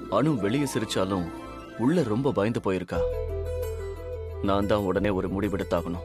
அனு வெளியே சிரிச்சாலும் உள்ள ரொம்ப பயந்து போயிருக்கா நான் தான் உடனே ஒரு முடிவெடுத்தாகணும்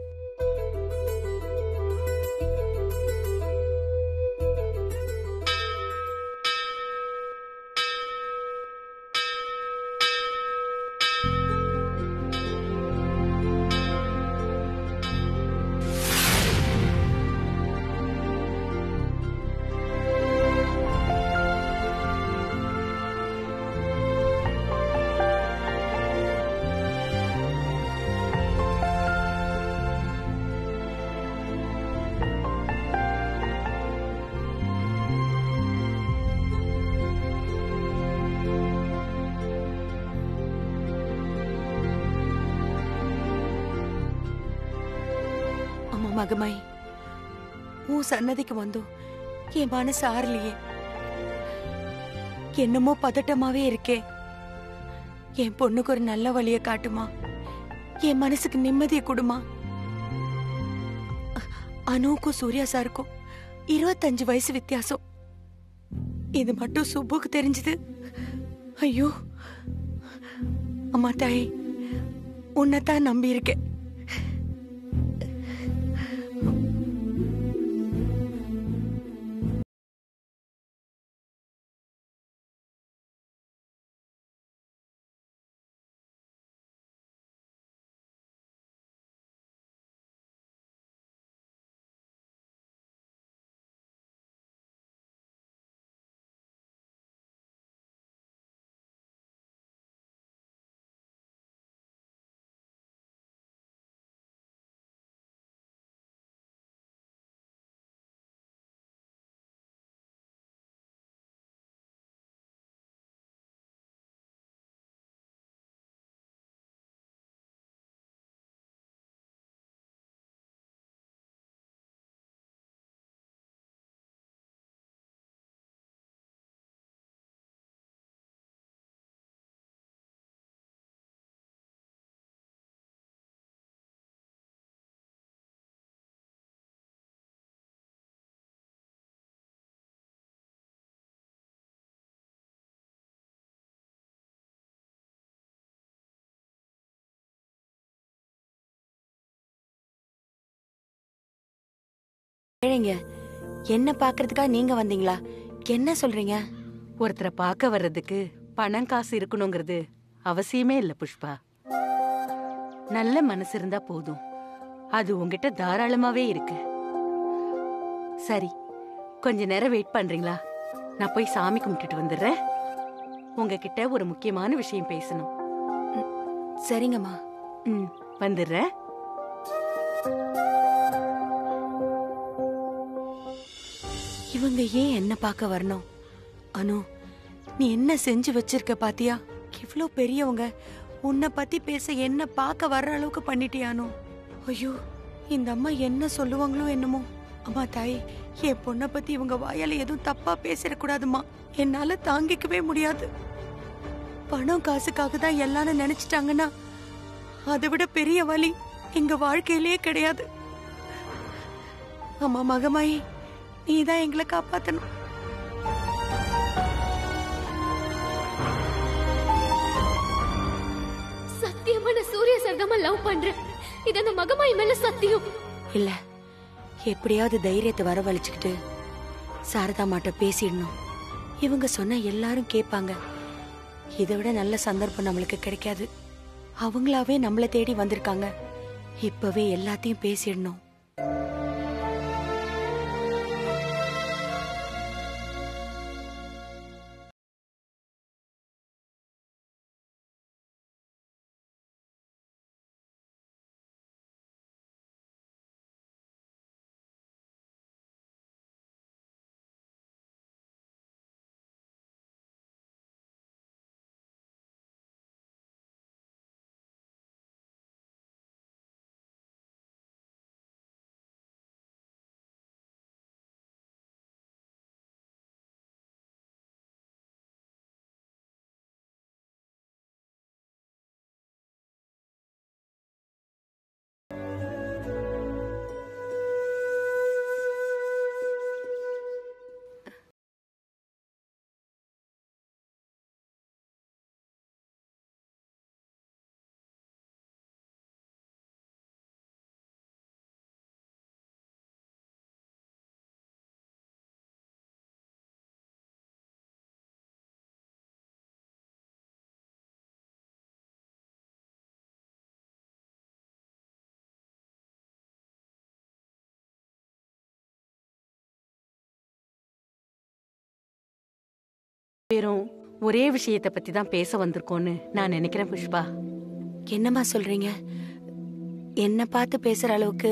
அம்மா மகமாய் உன் சன்னதிக்கு வந்தோம் என் மனசு ஆறலையே என்னமோ பதட்டமாவே இருக்கே என் பொண்ணுக்கு ஒரு நல்ல வழிய காட்டுமா என் மனசுக்கு நிம்மதியை கொடுமா அ- அனுவுக்கும் சூர்யா சாருக்கும் இருபத்தஞ்சு வயசு வித்தியாசம் இது மட்டும் சுப்புக்கு தெரிஞ்சது ஐயோ அம்மா தாய் உன்னைத்தான் நம்பி இருக்கேன் ஏழைங்க என்ன பாக்குறதுக்காக நீங்க வந்தீங்களா என்ன சொல்றீங்க ஒருத்தரை பார்க்க வர்றதுக்கு பணம் காசு இருக்கணுங்கிறது அவசியமே இல்ல புஷ்பா நல்ல மனசு இருந்தா போதும் அது உங்ககிட்ட தாராளமாவே இருக்கு சரி கொஞ்ச நேரம் வெயிட் பண்றீங்களா நான் போய் சாமி கும்பிட்டுட்டு வந்துடுறேன் உங்ககிட்ட ஒரு முக்கியமான விஷயம் பேசணும் சரிங்கம்மா ம் வந்துடுறேன் இவங்க ஏன் என்ன பார்க்க வரணும் அனு நீ என்ன செஞ்சு வச்சிருக்க பாத்தியா இவ்ளோ பெரியவங்க உன்னை பத்தி பேச என்ன பார்க்க வர்ற அளவுக்கு பண்ணிட்டியா அனு ஐயோ இந்த அம்மா என்ன சொல்லுவாங்களோ என்னமோ அம்மா தாய் என் பொண்ணை பத்தி இவங்க வாயால எதுவும் தப்பா பேசிடக்கூடாதும்மா என்னால தாங்கிக்கவே முடியாது பணம் காசுக்காக தான் எல்லாரும் நினைச்சிட்டாங்கன்னா அதை விட பெரிய வலி எங்க வாழ்க்கையிலேயே கிடையாது அம்மா மகமாயி நீதான் எங்களை காப்பாத்தணும் சத்தியமா நான் சூர்யா சார் தான் லவ் பண்றேன் இது அந்த மகமாய் மேல சத்தியம் இல்ல எப்படியாவது தைரியத்தை வரவழைச்சுக்கிட்டு சாரதா மாட்ட பேசிடணும் இவங்க சொன்ன எல்லாரும் கேட்பாங்க இதை விட நல்ல சந்தர்ப்பம் நம்மளுக்கு கிடைக்காது அவங்களாவே நம்மள தேடி வந்திருக்காங்க இப்பவே எல்லாத்தையும் பேசிடணும் பேரும் ஒரே விஷயத்தை பத்தி தான் பேச வந்திருக்கோன்னு நான் நினைக்கிறேன் புஷ்பா என்னம்மா சொல்றீங்க என்ன பார்த்து பேசுற அளவுக்கு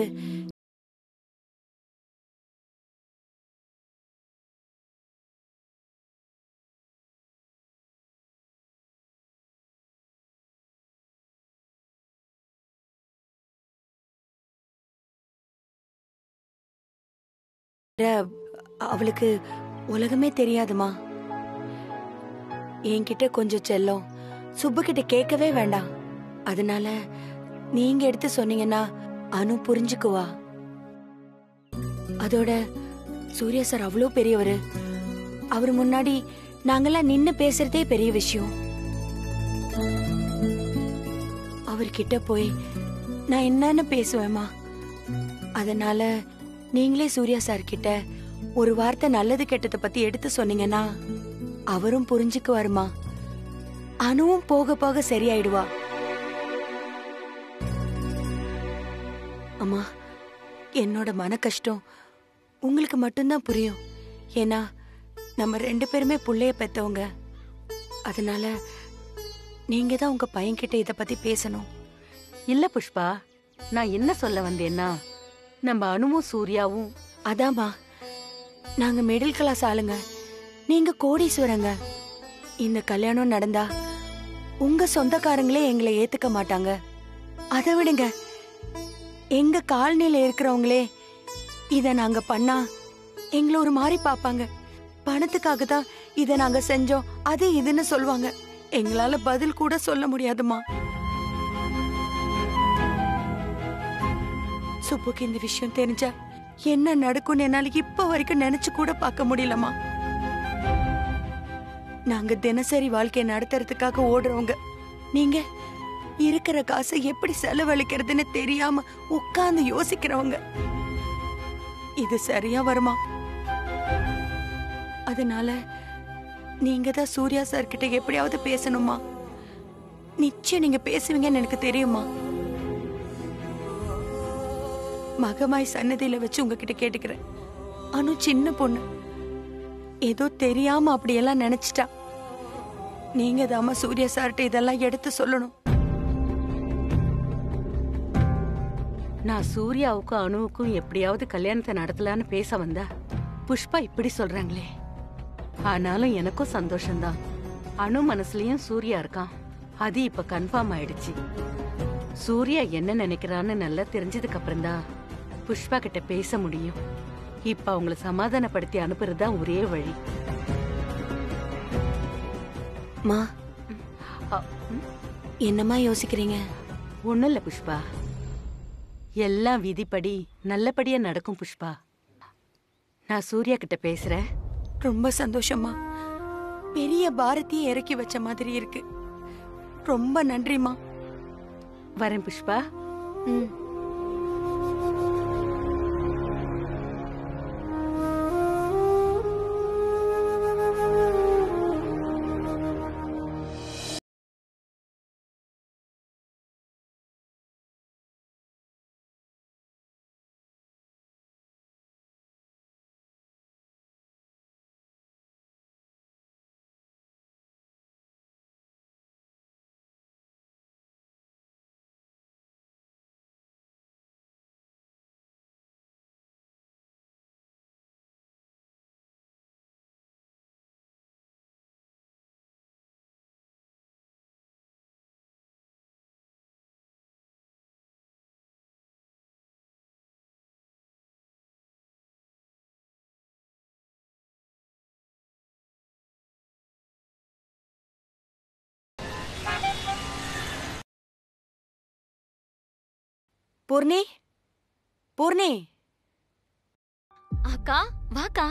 ர- அவளுக்கு உலகமே தெரியாதுமா என்கிட்ட கொஞ்சம் செல்லம் சுப்பு கிட்ட கேட்கவே வேண்டாம் அதனால நீங்க எடுத்து சொன்னீங்கன்னா அனு புரிஞ்சுக்குவா அதோட சூர்யா சார் அவ்வளோ பெரியவரு அவர் முன்னாடி நாங்கெல்லாம் நின்னு பேசுறதே பெரிய விஷயம் அவர்கிட்ட போய் நான் என்னன்னு பேசுவேம்மா அதனால நீங்களே சூர்யா சார் கிட்ட ஒரு வார்த்தை நல்லது கெட்டதை பத்தி எடுத்து சொன்னீங்கன்னா அவரும் புரிஞ்சுக்குவாருமா அனுவும் போக போக சரியாயிடுவா அம்மா என்னோட மன கஷ்டம் உங்களுக்கு மட்டும்தான் புரியும் ஏன்னா நம்ம ரெண்டு பேருமே புள்ளைய பெத்தவங்க அதனால நீங்க தான் உங்க பையன்கிட்ட இத பத்தி பேசணும் இல்ல புஷ்பா நான் என்ன சொல்ல வந்தேன்னா நம்ம அனுவும் சூர்யாவும் அதாம்மா நாங்க மிடில் கிளாஸ் ஆளுங்க நீங்க கோடீஸ்வரங்க இந்த கல்யாணம் நடந்தா உங்க சொந்தக்காரங்களே எங்களை ஏத்துக்க மாட்டாங்க அதை விடுங்க எங்க காலனில இருக்கிறவங்களே இத நாங்க பண்ணா எங்களை ஒரு மாதிரி பாப்பாங்க பணத்துக்காக தான் இத நாங்க செஞ்சோம் அது இதுன்னு சொல்லுவாங்க எங்களால பதில் கூட சொல்ல முடியாதுமா சுப்புக்கு இந்த விஷயம் தெரிஞ்சா என்ன நடக்கும்னு என்னால இப்ப வரைக்கும் நினைச்சு கூட பார்க்க முடியலமா நாங்க தினசரி வாழ்க்கையை நடத்துறதுக்காக ஓடுறவங்க நீங்க இருக்கிற காசை எப்படி செலவழிக்கிறதுன்னு தெரியாம உட்கார்ந்து யோசிக்கிறவங்க இது சரியா வருமா அதனால நீங்க தான் சூர்யா சார் கிட்ட எப்படியாவது பேசணுமா நிச்சயம் நீங்க பேசுவீங்கன்னு எனக்கு தெரியுமா மகமாய் சன்னதியில வச்சு உங்ககிட்ட கேட்டுக்கிறேன் அனு சின்ன பொண்ணு ஏதோ தெரியாம அப்படியெல்லாம் நினைச்சிட்டா நீங்க தாமா சூர்யா சார்ட்ட இதெல்லாம் எடுத்து சொல்லணும் நான் சூர்யாவுக்கும் அனுவுக்கும் எப்படியாவது கல்யாணத்தை நடத்தலான்னு பேச வந்தா புஷ்பா இப்படி சொல்றாங்களே ஆனாலும் எனக்கும் சந்தோஷம்தான் அனு மனசுலயும் சூர்யா இருக்கான் அது இப்ப கன்ஃபார்ம் ஆயிடுச்சு சூர்யா என்ன நினைக்கிறான்னு நல்லா தெரிஞ்சதுக்கு அப்புறம் தான் புஷ்பா கிட்ட பேச முடியும் இப்ப அவங்கள சமாதானப்படுத்தி அனுப்புறது தான் ஒரே வழி மா அ, ம், என்னம்மா யோசிக்கிறீங்க ஒண்ணும் இல்ல புஷ்பா எல்லாம் விதிப்படி நல்லபடியா நடக்கும் புஷ்பா நான் சூர்யா கிட்ட பேசுறேன் ரொம்ப சந்தோஷமா பெரிய பாரதியை இறக்கி வச்ச மாதிரி இருக்கு ரொம்ப நன்றிமா வரேன் புஷ்பா ம் பூர்ணி பூர்ணி அக்கா வாக்கா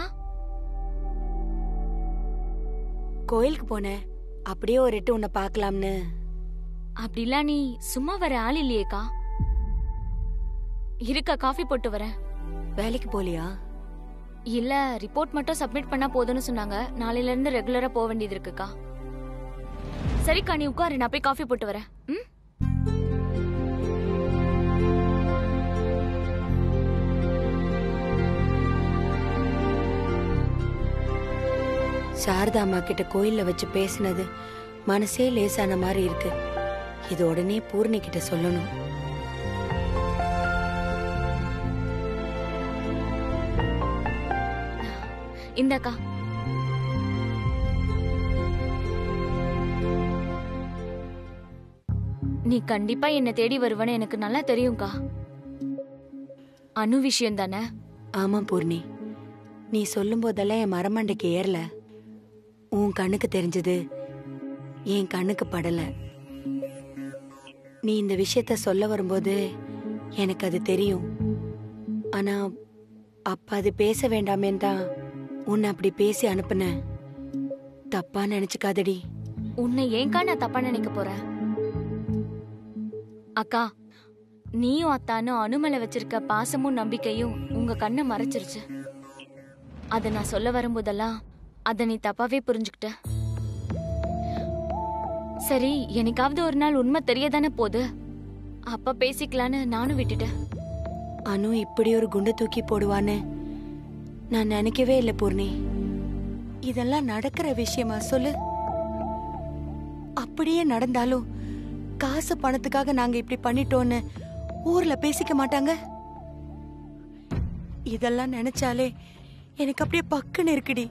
கோயிலுக்கு போனேன் அப்படியே ஒரு எட்டு உன்னை பார்க்கலாம்னு அப்படிலாம் நீ சும்மா வர ஆள் இல்லையேக்கா இருக்கா காஃபி போட்டு வரேன் வேலைக்கு போலியா இல்ல ரிப்போர்ட் மட்டும் சப்மிட் பண்ணா போதும்னு சொன்னாங்க நாளையில இருந்து ரெகுலரா போக வேண்டியது இருக்குக்கா சரிக்கா நீ உட்காரு நான் போய் காஃபி போட்டு வரேன் ம் சாரதா அம்மா கிட்ட கோயில்ல வச்சு பேசினது மனசே லேசான மாதிரி இருக்கு இது உடனே பூர்ணி கிட்ட சொல்லணும் இந்தாக்கா நீ கண்டிப்பா என்ன தேடி வருவன்னு எனக்கு நல்லா தெரியும்க்கா அனு விஷயம் தானே ஆமா பூர்ணி நீ சொல்லும் போதெல்லாம் என் மரமண்டைக்கு ஏறல உன் கண்ணுக்கு தெரிஞ்சது என் கண்ணுக்கு படல நீ இந்த விஷயத்த சொல்ல வரும்போது எனக்கு அது தெரியும் ஆனா அப்ப அது பேச வேண்டாமேன்னு தான் உன்னை அப்படி பேசி அனுப்புனேன் தப்பா நினைச்சுக்காதடி உன்னை ஏன்க்கா நான் தப்பா நினைக்க போறேன் அக்கா நீயும் அத்தானும் அனுமலை வச்சிருக்க பாசமும் நம்பிக்கையும் உங்க கண்ணை மறைச்சிருச்சு அத நான் சொல்ல வரும்போதெல்லாம் அத நீ தப்பாவே புரிஞ்சுக்கிட்ட சரி என்னைக்காவது ஒரு நாள் உண்மை தெரியதானே போகுது அப்ப பேசிக்கலான்னு நானும் விட்டுட்டேன் அனு இப்படி ஒரு குண்டு தூக்கி போடுவான்னு நான் நினைக்கவே இல்லை பூர்ணி இதெல்லாம் நடக்கிற விஷயமா சொல்லு அப்படியே நடந்தாலும் காசு பணத்துக்காக நாங்க இப்படி பண்ணிட்டோன்னு ஊர்ல பேசிக்க மாட்டாங்க இதெல்லாம் நினைச்சாலே எனக்கு அப்படியே பக்குன்னு இருக்குடி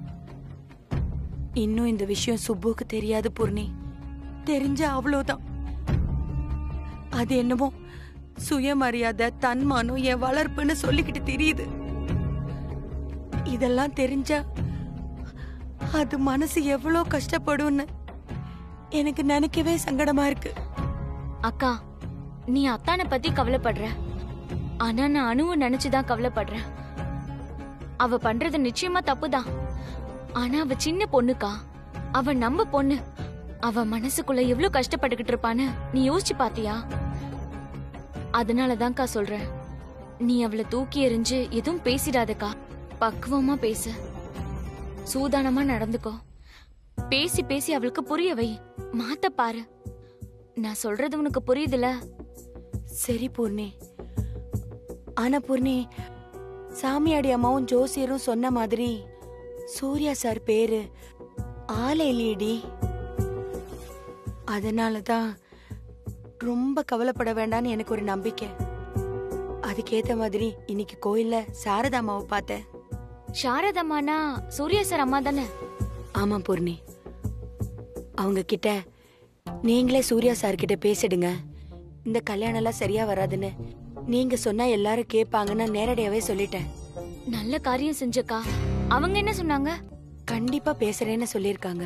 இன்னும் இந்த விஷயம் சுப்புக்கு தெரியாது பூர்ணி தெரிஞ்ச அவ்வளவுதான் அது என்னமோ சுயமரியாதை தன்மானம் என் வளர்ப்புன்னு சொல்லிக்கிட்டு தெரியுது இதெல்லாம் தெரிஞ்சா அது மனசு எவ்வளோ கஷ்டப்படும்னு எனக்கு நினைக்கவே சங்கடமா இருக்கு அக்கா நீ அத்தானை பத்தி கவலைப்படுற ஆனா நான் அணுவை நினைச்சுதான் கவலைப்படுறேன் அவ பண்றது நிச்சயமா தப்புதான் ஆனா அவ சின்ன பொண்ணுக்கா அவ நம்ம பொண்ணு அவ மனசுக்குள்ள எவ்வளவு கஷ்டப்பட்டுக்கிட்டு இருப்பான்னு நீ யோசிச்சு பாத்தியா அதனாலதான்க்கா சொல்றேன் நீ அவளை தூக்கி எறிஞ்சு எதுவும் பேசிடாதக்கா பக்குவமா பேசு சூதானமா நடந்துக்கோ பேசி பேசி அவளுக்கு புரிய வை மாத்த பாரு நான் சொல்றது உனக்கு புரியுதுல சரி பூர்ணி ஆனா பூர்ணி சாமியாடி அம்மாவும் ஜோசியரும் சொன்ன மாதிரி சூர்யா சார் பேரு ஆளே இல்லையடி அதனாலதான் ரொம்ப கவலைப்பட வேண்டாம்னு எனக்கு ஒரு நம்பிக்கை அதுக்கேத்த மாதிரி இன்னைக்கு கோயில்ல சாரதா அம்மாவை பார்த்தேன் சாரதம்மானா சூர்யா சார் அம்மா தானே ஆமா பூர்ணி அவங்க கிட்ட நீங்களே சூர்யா சார் கிட்ட பேசிடுங்க இந்த கல்யாணம் எல்லாம் சரியா வராதுன்னு நீங்க சொன்னா எல்லாரும் கேட்பாங்கன்னு நான் நேரடியாவே சொல்லிட்டேன் நல்ல காரியம் செஞ்சக்கா அவங்க என்ன சொன்னாங்க கண்டிப்பா பேசுறேன்னு சொல்லிருக்காங்க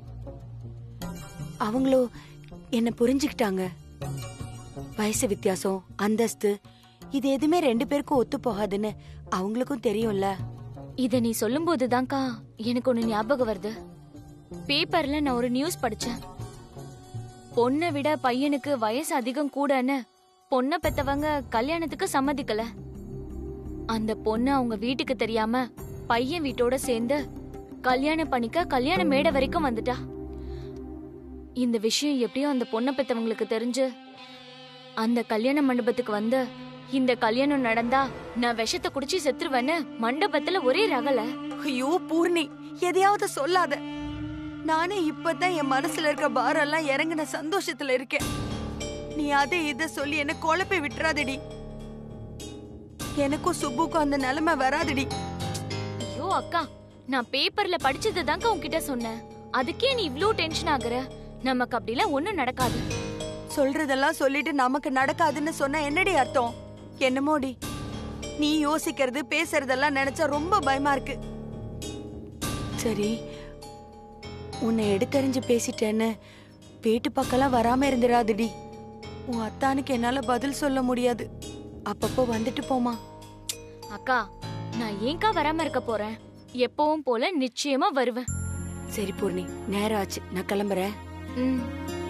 அவங்களோ என்ன புரிஞ்சுக்கிட்டாங்க வயசு வித்தியாசம் அந்தஸ்து இது எதுவுமே ரெண்டு பேருக்கும் ஒத்து போகாதுன்னு அவங்களுக்கும் தெரியும்ல இத நீ சொல்லும் போதுதான்க்கா எனக்கு ஒண்ணு ஞாபகம் வருது பேப்பர்ல நான் ஒரு நியூஸ் படிச்சேன் பொண்ணை விட பையனுக்கு வயசு அதிகம் கூடன்னு பொண்ணை பெத்தவங்க கல்யாணத்துக்கு சம்மதிக்கல அந்த பொண்ணு அவங்க வீட்டுக்கு தெரியாம பையன் வீட்டோட சேர்ந்து கல்யாணம் பண்ணிக்க கல்யாண மேடை வரைக்கும் வந்துட்டா இந்த விஷயம் எப்படியோ அந்த பொண்ணை பெத்தவங்களுக்கு தெரிஞ்சு அந்த கல்யாண மண்டபத்துக்கு வந்து இந்த கல்யாணம் நடந்தா நான் விஷத்தை குடிச்சு செத்துருவேன்னு மண்டபத்துல ஒரே ரகல ஐயோ பூர்ணி எதையாவது சொல்லாத நானே இப்பதான் என் மனசுல இருக்க பாரம் எல்லாம் இறங்கின சந்தோஷத்துல இருக்கேன் நீ அதை இத சொல்லி என்ன குழப்பி விட்டுறாதடி எனக்கும் சுப்புக்கும் அந்த நிலைமை வராதடி ஐயோ அக்கா நான் பேப்பர்ல படிச்சது தாங்க உன்கிட்ட சொன்னேன் அதுக்கே நீ இவ்ளோ டென்ஷன் ஆகுற நமக்கு அப்படிலாம் ஒண்ணும் நடக்காது சொல்றதெல்லாம் சொல்லிட்டு நமக்கு நடக்காதுன்னு சொன்னா என்னடி அர்த்தம் என்னமோடி நீ யோசிக்கிறது பேசுறதெல்லாம் நினைச்சா ரொம்ப பயமா இருக்கு சரி உன்னை எடுத்தறிஞ்சு பேசிட்டேன்னு வீட்டு பக்கம்லாம் வராம இருந்துடாதுடி உன் அத்தானுக்கு என்னால பதில் சொல்ல முடியாது அப்பப்போ வந்துட்டு போமா அக்கா நான் ஏன்க்கா வராம இருக்க போறேன் எப்பவும் போல நிச்சயமா வருவேன் சரி பூர்ணி நேரம் ஆச்சு நான் கிளம்புறேன் ம்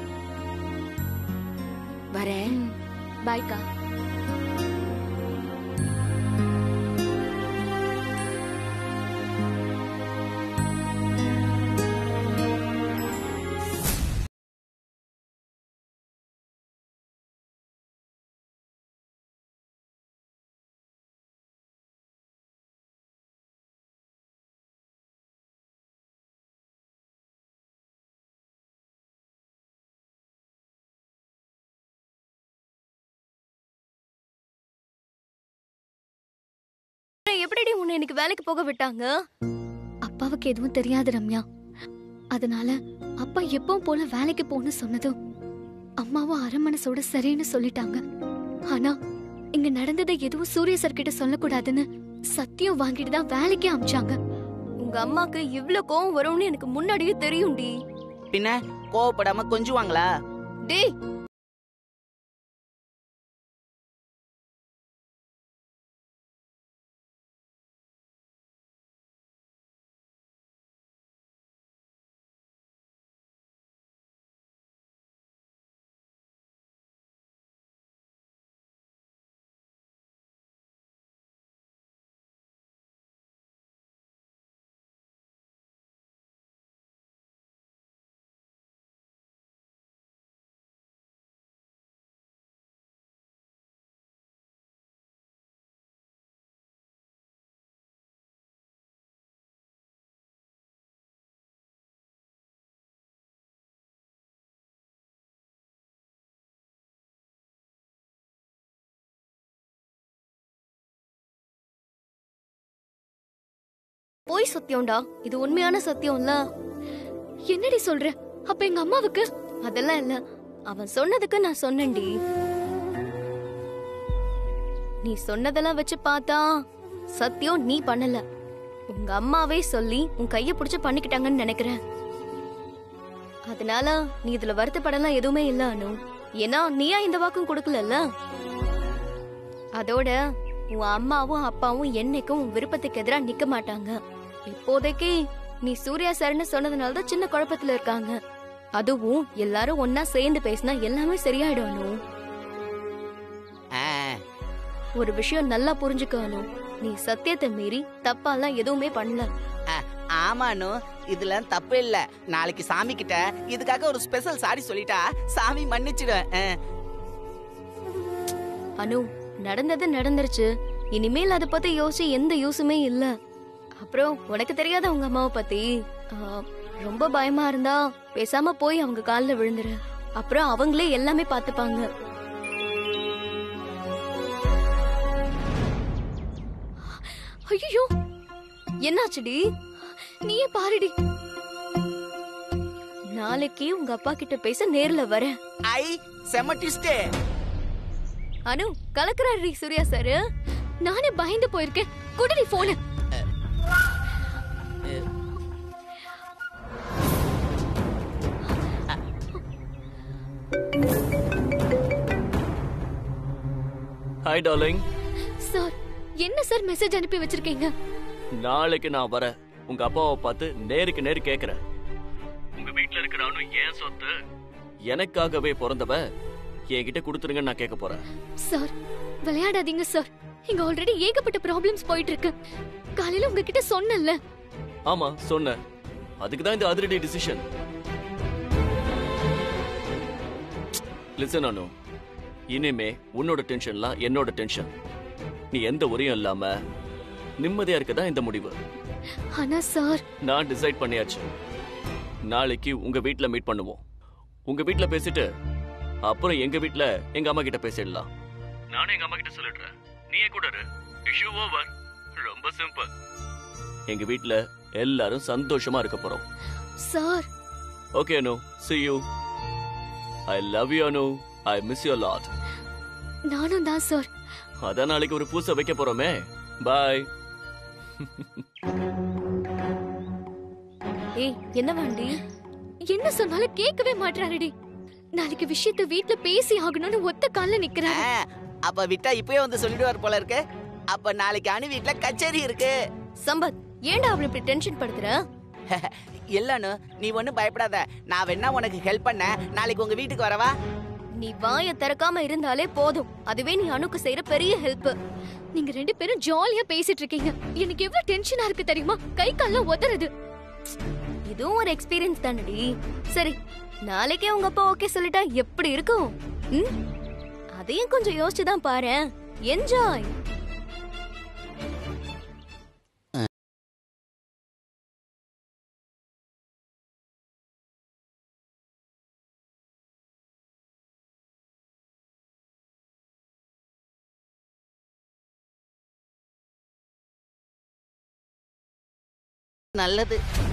வரேன் ம் பாய்க்கா எப்படிடி உன்னை எனக்கு வேலைக்கு போக விட்டாங்க அப்பாவுக்கு எதுவும் தெரியாது ரம்யா அதனால அப்பா எப்பவும் போல வேலைக்கு போன்னு சொன்னதும் அம்மாவும் அரை மனசோட சரின்னு சொல்லிட்டாங்க ஆனா இங்க நடந்ததை எதுவும் சூரிய சார் கிட்ட சொல்லக்கூடாதுன்னு சத்தியம் வாங்கிட்டு தான் வேலைக்கே அமிச்சாங்க உங்க அம்மாக்கு இவ்ளோ கோவம் வரும்னு எனக்கு முன்னாடியே தெரியும்டி பின்ன கோவப்படாம கொஞ்சுவாங்களா டேய் போய் சத்தியம்டா இது உண்மையான சத்தியம்ல என்னடி சொல்ற அப்ப எங்க அம்மாவுக்கு அதெல்லாம் இல்ல அவன் சொன்னதுக்கு நான் சொன்னேன்டி நீ சொன்னதெல்லாம் வச்சு பார்த்தா சத்தியம் நீ பண்ணல உங்க அம்மாவே சொல்லி உன் கைய புடிச்சு பண்ணிக்கிட்டாங்கன்னு நினைக்கிறேன் அதனால நீ இதுல வருத்தப்படலாம் எதுவுமே இல்ல அனு ஏன்னா நீயா இந்த வாக்கும் கொடுக்கலல்ல அதோட உன் அம்மாவும் அப்பாவும் என்னைக்கும் உன் விருப்பத்துக்கு எதிரா நிக்க மாட்டாங்க இப்போதைக்கு நீ சூர்யா சார்னு சொன்னதுனால தான் சின்ன குழப்பத்துல இருக்காங்க அதுவும் எல்லாரும் ஒன்னா சேர்ந்து பேசினா எல்லாமே சரியாயிடும் அனு ஆ, ஒரு விஷயம் நல்லா புரிஞ்சுக்க அனு நீ சத்தியத்தை மீறி தப்பாலாம் எதுவுமே பண்ணல ஆமானு இதுல தப்பு இல்ல நாளைக்கு சாமி கிட்ட இதுக்காக ஒரு ஸ்பெஷல் சாரி சொல்லிட்டா சாமி மன்னிச்சிடும் ஆ. அனு நடந்தது நடந்துருச்சு இனிமேல் அதை பத்தி யோசிச்சு எந்த யூஸுமே இல்ல அப்புறம் உனக்கு தெரியாத உங்க அம்மாவை பத்தி ஆ, ரொம்ப பயமா இருந்தா பேசாம போய் அவங்க கால்ல விழுந்துரு அப்புறம் அவங்களே எல்லாமே பாத்துப்பாங்க ஐயோ என்னாச்சுடி நீயே பாருடி நாளைக்கு உங்க அப்பா கிட்ட பேச நேர்ல வரேன் ஐ செம ட்விஸ்டே அனு கலக்குறாரு சூர்யா சார் நானே பயந்து போயிருக்கேன் குடுடி போனு ஹாய் டார்லிங் சார் என்ன சார் மெசேஜ் அனுப்பி வச்சிருக்கீங்க நாளைக்கு நான் வரேன் உங்க அப்பாவை பார்த்து நேருக்கு நேரு கேக்குறேன் உங்க வீட்ல இருக்கிறவனு ஏன் சொத்து எனக்காகவே பிறந்தவ என்கிட்ட கொடுத்துருங்கன்னு நான் கேட்க போறேன் சார் விளையாடாதீங்க சார் இங்க ஆல்ரெடி ஏகப்பட்ட ப்ராப்ளம்ஸ் போயிட்டு இருக்கு காலையில உங்ககிட்ட சொன்னேன்ல ஆமா சொன்னேன் அதுக்கு தான் இந்த அதிரடி டிசிஷன் லிசன் அனு இனிமே உன்னோட டென்ஷன்லாம் என்னோட டென்ஷன் நீ எந்த உரையும் இல்லாம நிம்மதியா இருக்கதான் இந்த முடிவு ஆனா சார் நான் டிசைட் பண்ணியாச்சு நாளைக்கு உங்க வீட்ல மீட் பண்ணுவோம் உங்க வீட்ல பேசிட்டு அப்புறம் எங்க வீட்ல எங்க அம்மா கிட்ட பேசிடலாம் நானும் எங்க அம்மா கிட்ட சொல்லிடுறேன் நீயே கூட இஷ்யூ ஓவர் ரொம்ப சிம்பிள் எங்க வீட்ல எல்லாரும் சந்தோஷமா இருக்க போறோம் sir okay Anu see you I love you Anu I miss you lot நானும் தான் சார் அதான் நாளைக்கு ஒரு பூசை வைக்க போறோமே பாய் ஏய் என்ன வண்டி என்ன சொன்னாலும் கேட்கவே மாட்டாருடி நாளைக்கு விஷயத்த வீட்ல பேசி ஆகணும்னு ஒத்த கால்ல நிக்கிறாரு ஆ, அப்ப விட்டா இப்பவே வந்து சொல்லிடுவார் போல இருக்கு அப்ப நாளைக்கு அணு வீட்ல கச்சேரி இருக்கு சம்பத் ஏன்டா அவளை இப்படி டென்ஷன் படுத்துற இல்லனு நீ ஒண்ணும் பயப்படாத நான் வேணா உனக்கு ஹெல்ப் பண்ண நாளைக்கு உங்க வீட்டுக்கு வரவா நீ வாய திறக்காம இருந்தாலே போதும் அதுவே நீ அணுக்கு செய்யற பெரிய ஹெல்ப் நீங்க ரெண்டு பேரும் ஜாலியா பேசிட்டு இருக்கீங்க எனக்கு எவ்வளவு டென்ஷனா இருக்கு தெரியுமா கை கால்லாம் உதறது இதுவும் ஒரு எக்ஸ்பீரியன்ஸ் தானடி சரி நாளைக்கே உங்க அப்பா ஓகே சொல்லிட்டா எப்படி இருக்கும் ம்? அதையும் கொஞ்சம் யோசிச்சு தான் பாரு என்ஜாய் நல்லது